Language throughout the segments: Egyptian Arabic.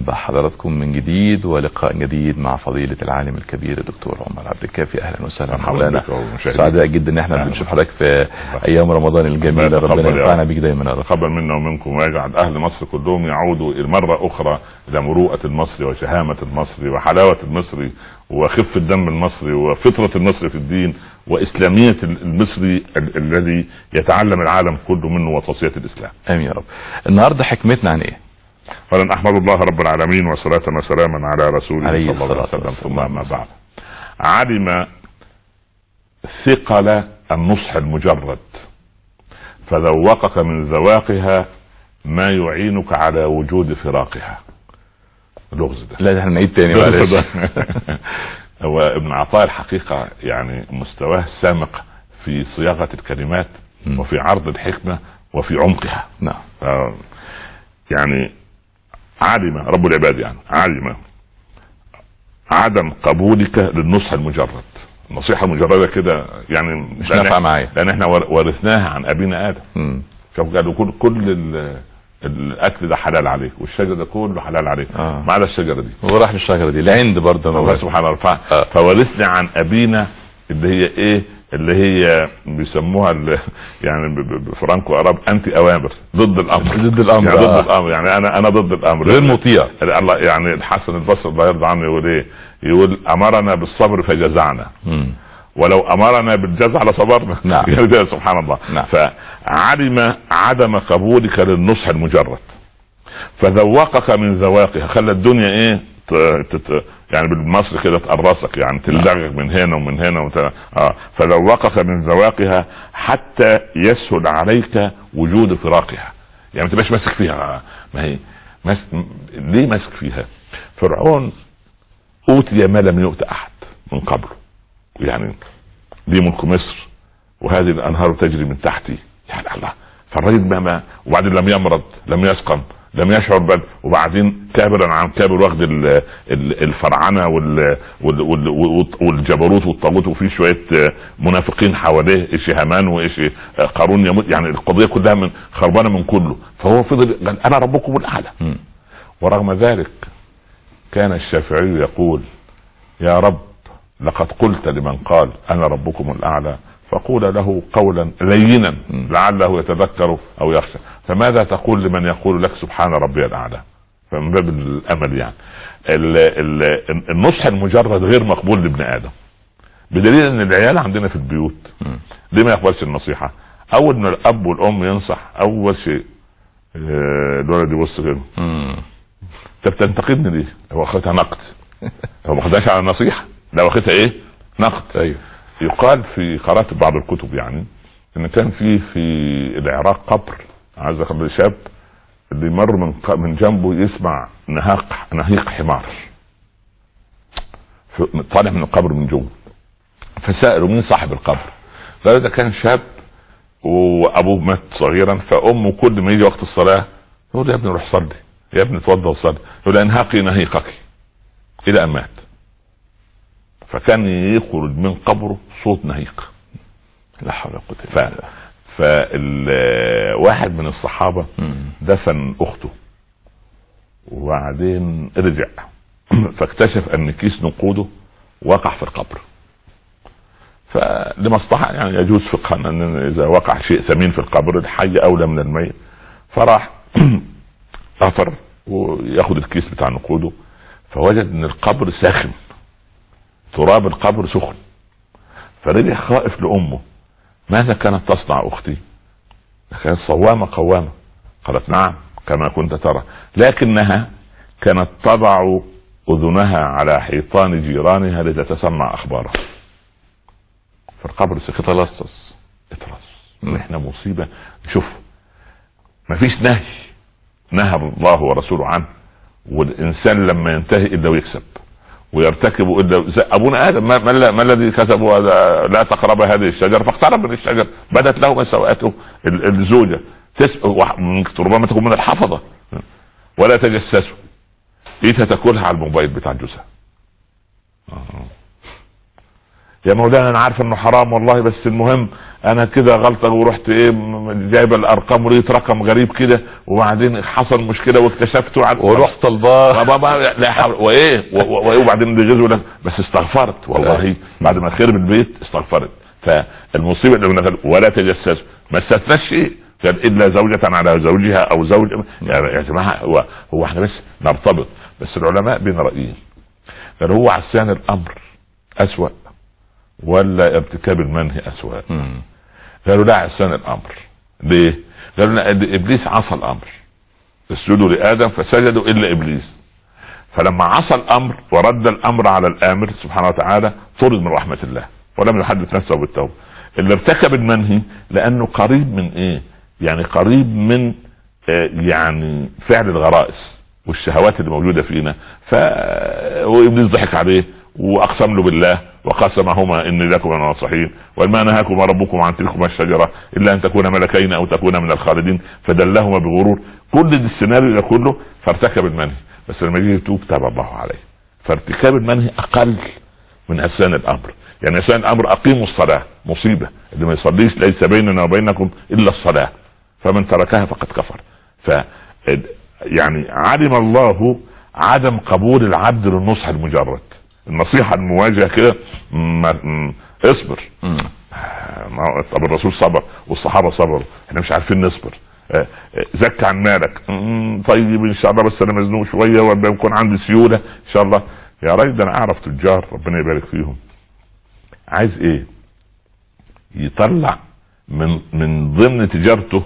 بحضراتكم من جديد ولقاء جديد مع فضيلة العالم الكبير الدكتور عمر عبد الكافي اهلا وسهلا مرحبا مولانا بك ومشاهدينا. سعداء جدا ان احنا أهلا بنشوف حضرتك في ايام رمضان الجميلة الله ربنا يتقبل يا ينفعنا رب. بيك دايما يا رب تقبل منا ومنكم ويجعل اهل مصر كلهم يعودوا مره اخرى الى مروءه المصري وشهامه المصري وحلاوه المصري وخفه الدم المصري وفطره المصري في الدين واسلاميه المصري ال- الذي يتعلم العالم كله منه وصوصيه الاسلام. امين يا رب النهارده حكمتنا عن ايه؟ فلن احمد الله رب العالمين وصلاه وسلاما على رسوله عليه صلى الله عليه الصلاة وسلم والسلام. ثم اما بعد. علم ثقل النصح المجرد فذوقك من ذواقها ما يعينك على وجود فراقها. اللغز ده لا ده احنا نعيد تاني معلش هو ابن عطاء الحقيقة يعني مستواه سامق في صياغة الكلمات مم. وفي عرض الحكمة وفي عمقها نعم آه، يعني علم رب العباد يعني علم عدم قبولك للنصح المجرد النصيحة المجردة كده يعني مش لأن- نافعة معايا. لأن احنا ور- ورثناها عن أبينا آدم مم. شوف قالوا كل كل ال- الاكل ده حلال عليك والشجر ده كله حلال عليك آه. ما عدا الشجره دي وراح للشجرة دي العند برضه الله مولانا. سبحانه وتعالى ف- آه. فورثنا عن ابينا اللي هي ايه اللي هي بيسموها ال- يعني ب- ب- بفرانكو اراب انتي اوامر ضد الامر ضد الأمر، يعني ضد آه. الامر يعني انا انا ضد الامر غير مطيع الله يعني الحسن البصري الله يرضى عنه يقول ايه؟ يقول امرنا بالصبر فجزعنا مم. ولو امرنا بالجزع لصبرنا نعم. يعني ده سبحان الله نعم. فعلم عدم قبولك للنصح المجرد فذوقك من ذواقها خلى الدنيا ايه ت... تت... يعني بالمصري كده تقرصك يعني تلدغك من هنا ومن هنا وت... آه. فذوقك من ذواقها حتى يسهل عليك وجود فراقها يعني ما تبقاش ماسك فيها ما هي مس... ليه ماسك فيها فرعون اوتي ما لم يؤت احد من قبله يعني لي ملك مصر وهذه الانهار تجري من تحتي يعني الله فالراجل ما ما وبعدين لم يمرض لم يسقم لم يشعر بل وبعدين كابرا عن كابر واخد ال- ال- الفرعنه وال وال وال وال- والجبروت والطاغوت وفي شويه آه، منافقين حواليه ايش هامان وايش آه، قارون يموت يعني القضيه كلها من خربانه من كله فهو فضل قال انا ربكم الاعلى مم. ورغم ذلك كان الشافعي يقول يا رب لقد قلت لمن قال انا ربكم الاعلى فقول له قولا لينا لعله يتذكر او يخشى فماذا تقول لمن يقول لك سبحان ربي الاعلى فمن باب الامل يعني ال ال النصح المجرد غير مقبول لابن ادم بدليل ان العيال عندنا في البيوت ليه ما يقبلش النصيحه اول ما الاب والام ينصح اول شيء آه، الولد يبص كده مم. انت بتنتقدني ليه؟ هو واخدها نقد هو ما خدهاش على نصيحه لا واخدها ايه؟ نقد ايوه يقال في قرات بعض الكتب يعني ان كان في في العراق قبر عايز اخلي شاب اللي يمر من ق- من جنبه يسمع نهاق نهيق حمار ف- طالع من القبر من جوه فسالوا مين صاحب القبر؟ قالوا ده كان شاب وابوه مات صغيرا فامه كل ما يجي وقت الصلاه يقول يا ابني روح صلي يا ابني اتوضى وصلي يقول انهاقي نهيقك الى ان مات فكان يخرج من قبره صوت نهيق لا حول ولا قوة ف الا بالله فواحد من الصحابه مم. دفن اخته وبعدين رجع فاكتشف ان كيس نقوده وقع في القبر فلمصلحه يعني يجوز فقها ان اذا وقع شيء ثمين في القبر الحي اولى من الميت فراح غفر وياخد الكيس بتاع نقوده فوجد ان القبر ساخن تراب القبر سخن فرجع خائف لامه ماذا كانت تصنع اختي؟ كانت صوامه قوامه قالت نعم كما كنت ترى لكنها كانت تضع اذنها على حيطان جيرانها لتتسمع اخبارهم فالقبر سخن تلصص اطرس احنا مصيبه شوف مفيش نهي نهى الله ورسوله عنه والانسان لما ينتهي الا ويكسب ويرتكب الا زي ابونا ادم ما, ما, ال- ما الذي كسبه هذا لا تقرب هذه الشجره فاقترب من الشجره بدت له مساواته ال- الزوجه تس... وح- ممكن ربما تكون من الحفظه ولا تجسسوا ايتها تاكلها على الموبايل بتاع جوزها يا مولانا انا عارف انه حرام والله بس المهم انا كده غلطه ورحت ايه م- جايب الارقام ولقيت رقم غريب كده وبعدين حصل مشكله واكتشفته عن ورحت طلباه بابا لا حول وايه و- و- وايه وبعدين بيغيظ يقول لك بس استغفرت والله بعد ما خرب البيت استغفرت فالمصيبه اللي بنقول ولا تجسسوا ما استثناش شيء قال الا زوجة على زوجها او زوج يعني يا جماعه هو هو احنا بس نرتبط بس العلماء بين رايين قال هو عصيان الامر اسوأ ولا ارتكاب المنهي اسوأ مم. قالوا لا عصيان الامر ليه؟ قالوا لا ابليس عصى الامر اسجدوا لادم فسجدوا الا ابليس فلما عصى الامر ورد الامر على الامر سبحانه وتعالى طرد من رحمه الله ولم يحدث نفسه بالتوبه اللي ارتكب المنهي لانه قريب من ايه؟ يعني قريب من آه، يعني فعل الغرائز والشهوات اللي موجوده فينا ف وابليس ضحك عليه واقسم له بالله وقسمهما اني لكم من الناصحين وما نهاكما ربكم عن تلكما الشجره الا ان تكونا ملكين او تكونا من الخالدين فدلهما بغرور كل ده السيناريو ده كله فارتكب المنهي بس لما يجي يتوب تاب الله عليه فارتكاب المنهي اقل من عصيان الامر يعني عصيان الامر اقيموا الصلاه مصيبه اللي ما يصليش ليس بيننا وبينكم الا الصلاه فمن تركها فقد كفر ف يعني علم الله عدم قبول العبد للنصح المجرد النصيحه المواجهه كده ما- م- اصبر مم. ما هو- طب الرسول صبر والصحابه صبروا احنا مش عارفين نصبر آه، آه، زكى عن مالك مم، طيب ان شاء الله بس انا مزنوق شويه ولا يكون عندي سيوله ان شاء الله يا راجل ده انا اعرف تجار ربنا يبارك فيهم عايز ايه يطلع من من ضمن تجارته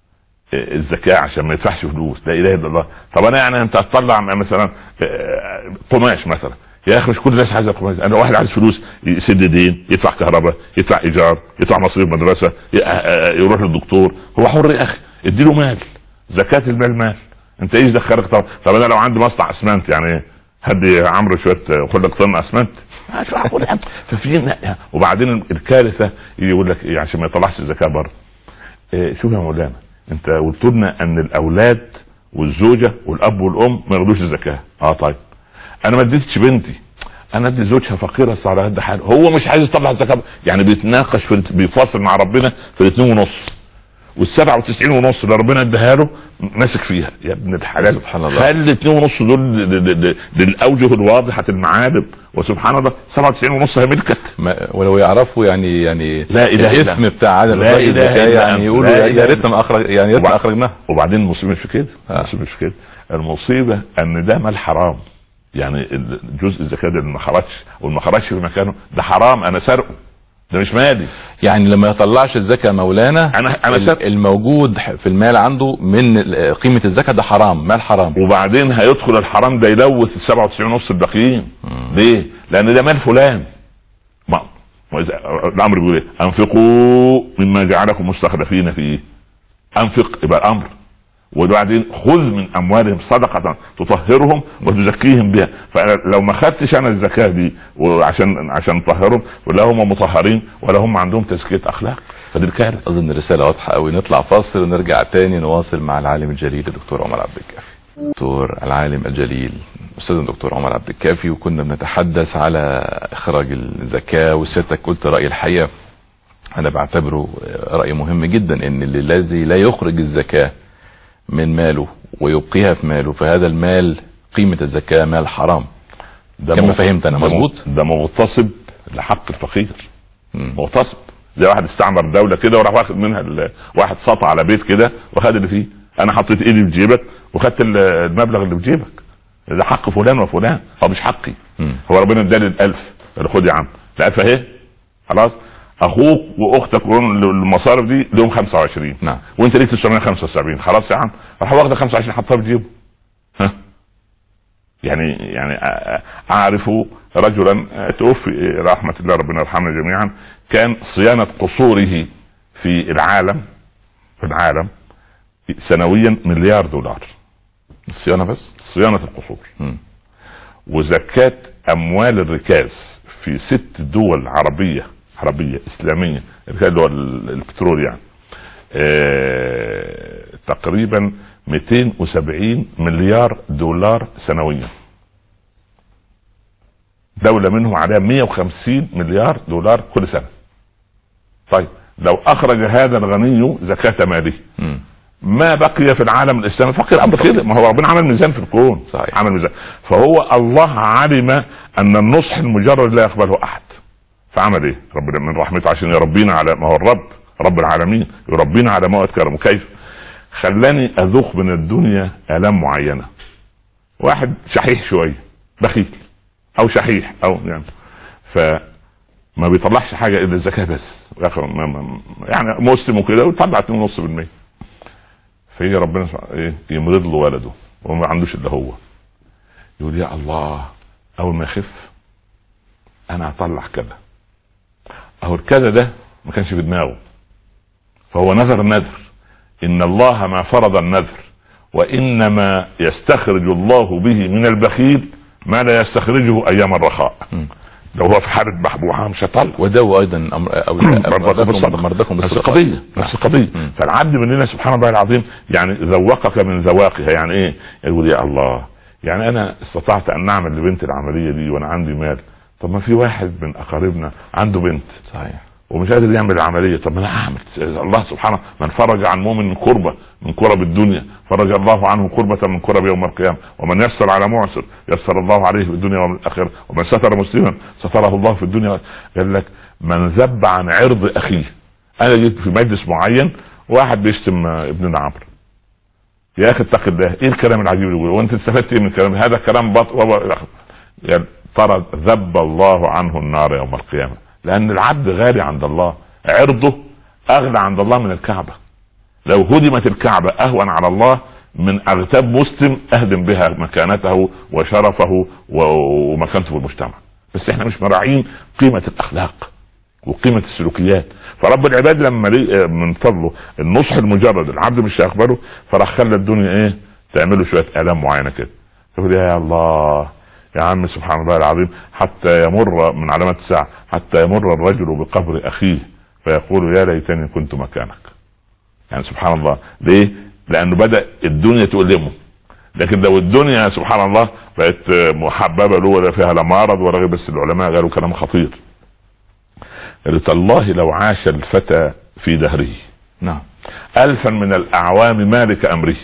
آه، الزكاه عشان ما يدفعش فلوس لا اله الا الله طب انا يعني انت هتطلع مثلا آه، قماش مثلا يا اخي مش كل الناس عايزه قماش انا واحد عايز فلوس يسد دين يدفع كهرباء يدفع ايجار يدفع مصاريف مدرسه ي- آه، آه، يروح للدكتور هو حر يا اخي اديله مال زكاه المال مال انت ايش دخلك طب طب انا لو عندي مصنع اسمنت يعني ايه هدي عمرو شويه خد لك طن اسمنت آه، شو هاخد يا عم؟ ففي وبعدين الكارثه يجي يقول لك ايه عشان ما يطلعش الزكاه بره إيه، شوف يا مولانا انت قلت لنا ان الاولاد والزوجه والاب والام ما ياخدوش الزكاه اه طيب انا ما اديتش بنتي انا ادي زوجها فقيره بس على قد حاله هو مش عايز يطلع الزكاه يعني بيتناقش في بيفاصل مع ربنا في الاثنين ونص وال 97 ونص اللي ربنا اداها له ماسك فيها يا ابن الحلال سبحان الله. خلي الاثنين ونص دول ل- ل- ل- للاوجه الواضحه المعالم وسبحان الله 97 ونص هي ملكك ما ولو يعرفوا يعني يعني لا إله إلا الاسم أنت. بتاع عدم لا إخراج إله الزكاة إلا يعني أنت. يقولوا لا يا إله يا ريتنا ما اخرج يعني يا ريتنا وبعد- اخرجناها وبعدين المصيبه مش في كده آه. المصيبه مش في كده المصيبه ان ده مال حرام يعني جزء الزكاه ده اللي ما خرجش واللي ما خرجش في مكانه ده حرام انا سرقه ده مش مالي يعني لما يطلعش الزكاة مولانا أنا- أنا ال- شايف- الموجود في المال عنده من ال- قيمة الزكاة ده حرام مال حرام وبعدين هيدخل الحرام ده يلوث ال 97 ونص الباقيين ليه؟ لان ده مال فلان ما ما إذا- الامر بيقول ايه؟ انفقوا مما جعلكم مستخلفين فيه انفق يبقى امر وبعدين خذ من اموالهم صدقه تطهرهم وتزكيهم بها فلو ما خدتش انا الزكاه دي وعشان عشان اطهرهم ولا هم مطهرين ولا هم عندهم تزكيه اخلاق فدي الكارثه اظن الرسالة واضحة قوي نطلع فاصل ونرجع تاني نواصل مع العالم الجليل الدكتور عمر عبد الكافي دكتور العالم الجليل استاذ الدكتور عمر عبد الكافي وكنا بنتحدث على اخراج الزكاة وسيادتك قلت رأي الحقيقة انا بعتبره رأي مهم جدا ان اللي الذي لا يخرج الزكاة من ماله ويبقيها في ماله فهذا المال قيمة الزكاة مال حرام ده كما مغ- فهمت أنا، ده مغ- مظبوط؟ ده مغتصب لحق الفقير مغتصب زي واحد استعمر دوله كده وراح واخد منها ال- واحد سطع على بيت كده وخد اللي فيه انا حطيت ايدي في جيبك وخدت ال- المبلغ اللي في جيبك ده حق فلان وفلان هو مش حقي هو ربنا اداني الالف قال خد يا عم الالف اهي خلاص اخوك واختك ولهم المصارف دي لهم 25 نعم. وانت ليك 975 خلاص يا عم راح واخد 25 حطها في جيبه ها يعني يعني أ- أ- اعرف رجلا توفي رحمه الله ربنا يرحمنا جميعا كان صيانه قصوره في العالم في العالم سنويا مليار دولار الصيانة بس صيانه القصور مم. وزكاه اموال الركاز في ست دول عربيه عربيه اسلاميه الركاز اللي هو ال- البترول يعني آه تقريبا 270 مليار دولار سنويا دوله منهم عليها 150 مليار دولار كل سنه طيب لو اخرج هذا الغني زكاه ماله مم. ما بقي في العالم الاسلامي فقير امر كده ما هو ربنا عمل ميزان في الكون صحيح. عمل ميزان فهو الله علم ان النصح المجرد لا يقبله احد فعمل ايه؟ ربنا من رحمته عشان يربينا على ما هو الرب رب العالمين يربينا على ما هو كرمه كيف؟ خلاني اذوق من الدنيا الام معينه واحد شحيح شويه بخيل او شحيح او يعني فما بيطلعش حاجه الا الزكاه بس ياخد- ما- ما- يعني مسلم وكده ويطلع 2.5% فيجي ربنا سبحانه- ايه يمرض له ولده وهو ما عندوش الا هو يقول يا الله اول ما يخف انا هطلع كذا اهو الكذا ده ما كانش في دماغه فهو نذر النذر ان الله ما فرض النذر وانما يستخرج الله به من البخيل ما لا يستخرجه ايام الرخاء لو هو في حاله بحبوحه مش هيطلع وداووا ايضا امر او مرضاكم بالصدقه مرضاكم نفس بالصدقه القضيه نفس القضيه فالعبد مننا سبحان الله العظيم يعني ذوقك من ذواقها يعني ايه؟ يقول يا الله يعني انا استطعت ان نعمل لبنت العمليه دي وانا عندي مال طب ما في واحد من اقاربنا عنده بنت صحيح ومش قادر يعمل العمليه طب ما انا اعمل الله سبحانه من فرج عن مؤمن من كربه من كرب الدنيا فرج الله عنه كربة من كرب يوم القيامة ومن يسر على معسر يسر الله عليه في الدنيا والآخرة ومن ستر مسلما ستره الله في الدنيا قال لك من ذب عن عرض أخيه أنا جيت في مجلس معين واحد بيشتم آه، ابننا عمرو يا اخي اتق الله ايه الكلام العجيب اللي بيقوله وانت استفدت ايه من الكلام هذا كلام بط يعني ترى ذب الله عنه النار يوم القيامه لان العبد غالي عند الله عرضه اغلى عند الله من الكعبه لو هدمت الكعبه اهون على الله من اغتاب مسلم اهدم بها مكانته وشرفه و- ومكانته في المجتمع بس احنا مش مراعين قيمه الاخلاق وقيمه السلوكيات فرب العباد لما لقي من فضله النصح المجرد العبد مش هيقبله فراح خلى الدنيا ايه تعمله شويه الام معينه كده يقول يا الله يا عم سبحان الله العظيم حتى يمر من علامات الساعه حتى يمر الرجل بقبر اخيه فيقول يا ليتني كنت مكانك يعني سبحان الله ليه؟ لانه بدا الدنيا تؤلمه لكن لو الدنيا سبحان الله بقت محببه له ولا فيها لا مرض ولا غير بس العلماء قالوا كلام خطير قالوا تالله لو عاش الفتى في دهره نعم ألفا من الأعوام مالك أمره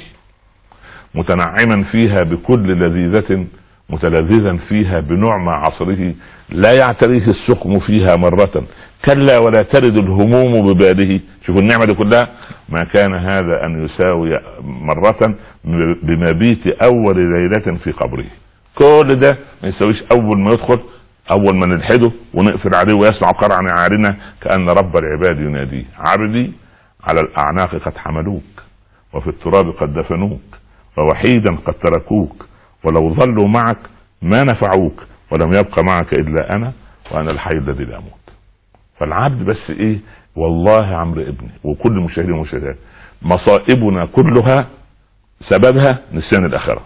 متنعما فيها بكل لذيذة متلذذا فيها بنعمى عصره لا يعتريه السقم فيها مرة كلا ولا ترد الهموم بباله شوفوا النعمة دي كلها ما كان هذا أن يساوي مرة بمبيت أول ليلة في قبره كل ده ما يساويش أول ما يدخل أول ما نلحده ونقفل عليه ويسمع قرع نعالنا كأن رب العباد يناديه عبدي على الأعناق قد حملوك وفي التراب قد دفنوك ووحيدا قد تركوك ولو ظلوا معك ما نفعوك ولم يبق معك إلا أنا وأنا الحي الذي لا أموت فالعبد بس إيه والله يا عمرو ابني وكل المشاهدين والمشاهدات مصائبنا كلها سببها نسيان الآخرة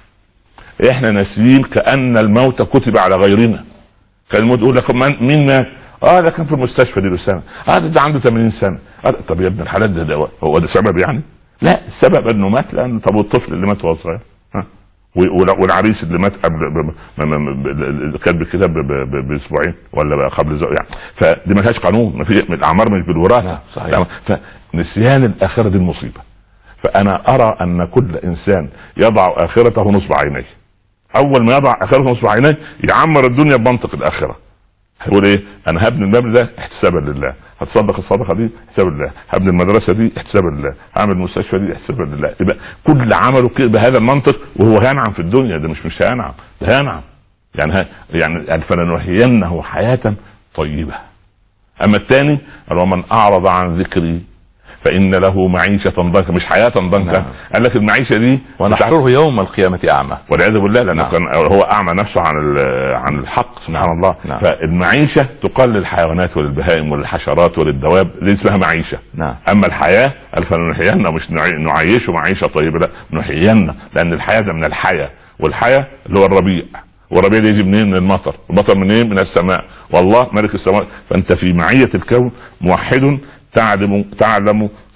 احنا ناسيين كأن الموت كتب على غيرنا كان الموت يقول لك من- مين مات؟ اه ده كان في المستشفى دي له سنه اه ده, ده عنده 80 سنه آه طب يا ابن الحلال ده, ده هو ده سبب يعني؟ لا السبب انه مات لان طب والطفل اللي مات وهو صغير ها و- وال- والعريس اللي مات قبل ب- ب- ب- ب- ب- كاتب الكتاب ب- ب- باسبوعين ولا بقى قبل زو يعني فدي ما فيهاش قانون ما في الاعمار مش بالوراثه نعم، صحيح. فنسيان الاخره دي المصيبه فانا ارى ان كل انسان يضع اخرته نصب عينيه اول ما يضع اخرته نصب عينيه يعمر الدنيا بمنطق الاخره هيقول ايه انا هبني المبنى ده احتسابا لله هتصدق الصدقه دي احتسابا لله هبني المدرسه دي احتسابا لله هعمل المستشفى دي احتسابا لله يبقى كل عمله كده بهذا المنطق وهو هينعم في الدنيا ده مش مش هينعم ده هينعم يعني ها يعني فلنحيينه حياه طيبه اما الثاني قال ومن اعرض عن ذكري فان له معيشه ضنكا مش حياه ضنكا نعم. قال لك المعيشه دي ونحشره يوم القيامة أعمى والعياذ بالله لانه نعم. كان هو اعمى نفسه عن ال- عن الحق سبحان نعم. الله نعم. فالمعيشه تقال للحيوانات وللبهائم وللحشرات وللدواب دي اسمها معيشه نعم. اما الحياه قال فلنحيينا مش نعي- نعيشه معيشه طيبه لا نحيينا لان الحياه ده من الحياه والحياه اللي هو الربيع والربيع ده يجي منين من المطر المطر منين من السماء والله ملك السماء فانت في معيه الكون موحد تعلم تعلم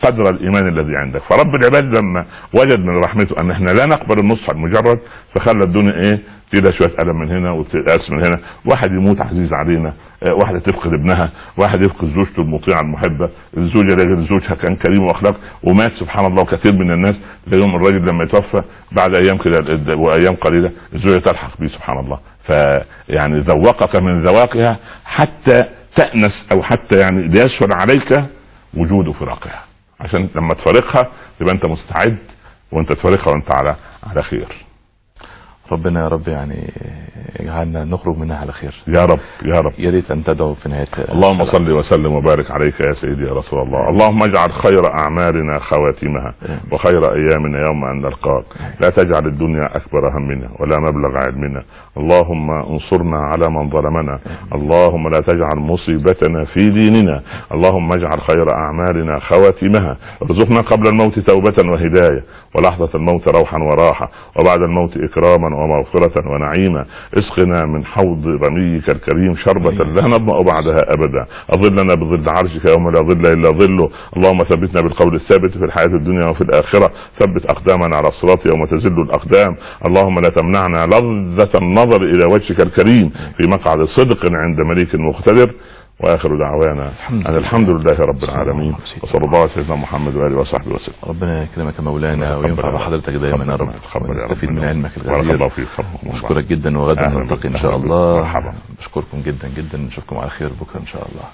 قدر الايمان الذي عندك فرب العباد لما وجد من رحمته ان احنا لا نقبل النصح المجرد فخلى الدنيا ايه تديها شويه الم من هنا وتقاس من هنا واحد يموت عزيز علينا آه، واحده تفقد ابنها واحد يفقد زوجته المطيعه المحبه الزوجه اللي زوجها كان كريم واخلاق ومات سبحان الله كثير من الناس اليوم الراجل لما يتوفى بعد ايام كده وايام قليله الزوجه تلحق به سبحان الله فيعني ذوقك من ذواقها حتى تأنس او حتى يعني ليسهل عليك وجود فراقها عشان لما تفارقها تبقى انت مستعد وانت تفارقها وانت على على خير ربنا يا رب يعني يجعلنا نخرج منها على خير يا رب يا رب يا ريت ان تدعو في نهايه اللهم الحلقة. صل وسلم وبارك عليك يا سيدي يا رسول الله اللهم اجعل خير اعمالنا خواتمها وخير ايامنا يوم ان نلقاك لا تجعل الدنيا اكبر همنا ولا مبلغ علمنا اللهم انصرنا على من ظلمنا اللهم لا تجعل مصيبتنا في ديننا اللهم اجعل خير اعمالنا خواتمها ارزقنا قبل الموت توبه وهدايه ولحظه الموت روحا وراحه وبعد الموت اكراما ومغفره ونعيما اسقنا من حوض رميك الكريم شربة لا نظمأ بعدها أبدا أظلنا بظل عرشك يوم لا ظل إلا ظله اللهم ثبتنا بالقول الثابت في الحياة الدنيا وفي الآخرة ثبت أقدامنا على الصراط يوم تزل الأقدام اللهم لا تمنعنا لذة النظر إلى وجهك الكريم في مقعد صدق عند مليك مقتدر واخر دعوانا ان الحمد لله رب العالمين وصلى الله على سيدنا محمد واله وصحبه وسلم ربنا يكرمك يا مولانا تقبل وينفع يا رب. بحضرتك دايما يا رب تقبل يا رب. ونستفيد من علمك بارك الله الغزير فيك حفظكم الله. بشكرك جدا وغدا أهلا نلتقي ان بك. شاء أهلا بك. الله مرحبا. بشكركم جدا جدا نشوفكم على خير بكره ان شاء الله